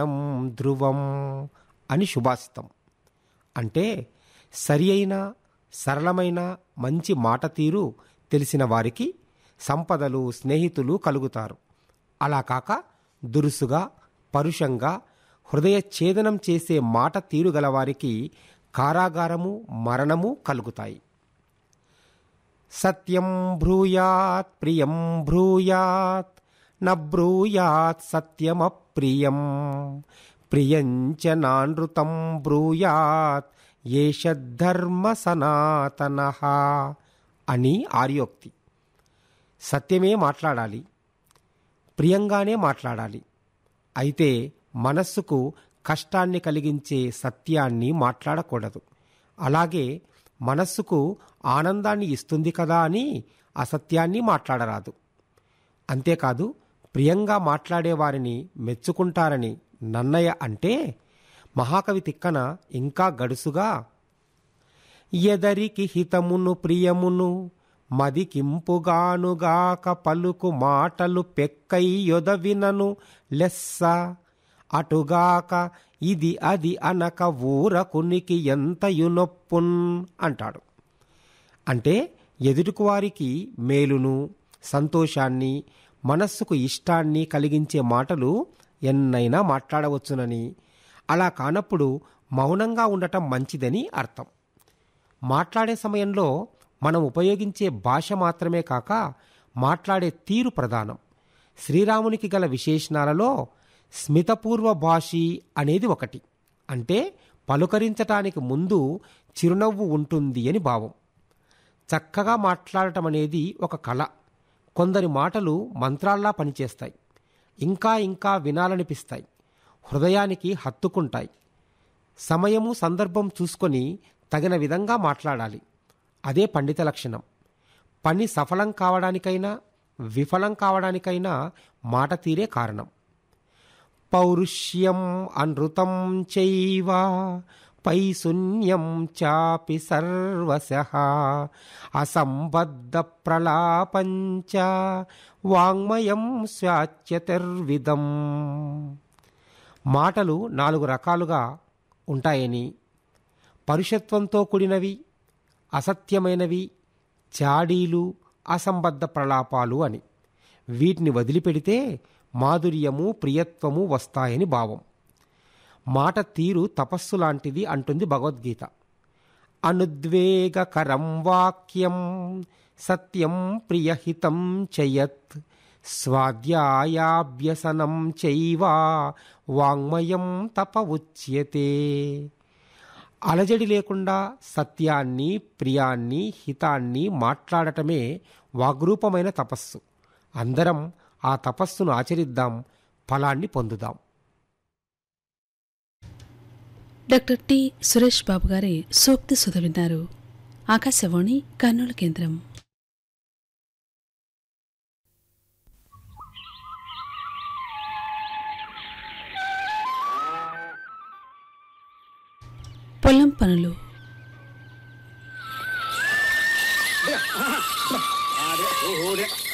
ధ్రువం అని శుభాషితం అంటే సరి అయిన సరళమైన మంచి మాట తీరు తెలిసిన వారికి సంపదలు స్నేహితులు కలుగుతారు అలా కాక దురుసుగా పరుషంగా హృదయ ఛేదనం చేసే మాట తీరు గలవారికి కారాగారము మరణము కలుగుతాయి సత్యం బ్రూయాత్ ప్రియం బ్రూయాత్ న బ్రూయాత్ సత్యమప్రియం ప్రియంచ నానృతం బ్రూయాత్ ఏష ధర్మ సనాతన అని ఆర్యోక్తి సత్యమే మాట్లాడాలి ప్రియంగానే మాట్లాడాలి అయితే మనస్సుకు కష్టాన్ని కలిగించే సత్యాన్ని మాట్లాడకూడదు అలాగే మనస్సుకు ఆనందాన్ని ఇస్తుంది కదా అని అసత్యాన్ని మాట్లాడరాదు అంతేకాదు ప్రియంగా మాట్లాడే వారిని మెచ్చుకుంటారని నన్నయ్య అంటే మహాకవి తిక్కన ఇంకా గడుసుగా ఎదరికి హితమును ప్రియమును మదికింపుగానుగాక పలుకు మాటలు పెక్కై యొదవినను లెస్స అటుగాక ఇది అది అనక ఊరకునికి ఎంతయునొప్పున్ అంటాడు అంటే ఎదుటివారికి మేలును సంతోషాన్ని మనస్సుకు ఇష్టాన్ని కలిగించే మాటలు ఎన్నైనా మాట్లాడవచ్చునని అలా కానప్పుడు మౌనంగా ఉండటం మంచిదని అర్థం మాట్లాడే సమయంలో మనం ఉపయోగించే భాష మాత్రమే కాక మాట్లాడే తీరు ప్రధానం శ్రీరామునికి గల విశేషణాలలో స్మితపూర్వ భాషి అనేది ఒకటి అంటే పలుకరించటానికి ముందు చిరునవ్వు ఉంటుంది అని భావం చక్కగా మాట్లాడటం అనేది ఒక కళ కొందరి మాటలు మంత్రాల్లా పనిచేస్తాయి ఇంకా ఇంకా వినాలనిపిస్తాయి హృదయానికి హత్తుకుంటాయి సమయము సందర్భం చూసుకొని తగిన విధంగా మాట్లాడాలి అదే పండిత లక్షణం పని సఫలం కావడానికైనా విఫలం కావడానికైనా మాట తీరే కారణం పౌరుష్యం అనృతం చైవ పైశూన్యం చాపి సర్వశ అసంబద్ధ ప్రలాపంచ వాంగ్మయం స్వాచ్యతిర్విదం మాటలు నాలుగు రకాలుగా ఉంటాయని పరుషత్వంతో కూడినవి అసత్యమైనవి చాడీలు అసంబద్ధ ప్రలాపాలు అని వీటిని వదిలిపెడితే మాధుర్యము ప్రియత్వము వస్తాయని భావం మాట తీరు తపస్సు లాంటిది అంటుంది భగవద్గీత అనుద్వేగకరం వాక్యం సత్యం ప్రియహితం చయత్ స్వాధ్యాయాభ్యసనం చైవా వాంగ్మయం తప ఉచ్యతే అలజడి లేకుండా సత్యాన్ని ప్రియాన్ని హితాన్ని మాట్లాడటమే వాగ్రూపమైన తపస్సు అందరం ఆ తపస్సును ఆచరిద్దాం ఫలాన్ని పొందుదాం డాక్టర్ టి సురేష్ బాబు గారి సూక్తి సుధ విన్నారు ఆకాశవాణి కర్నూలు కేంద్రం పొలం పనులు Ah, det, oh, det.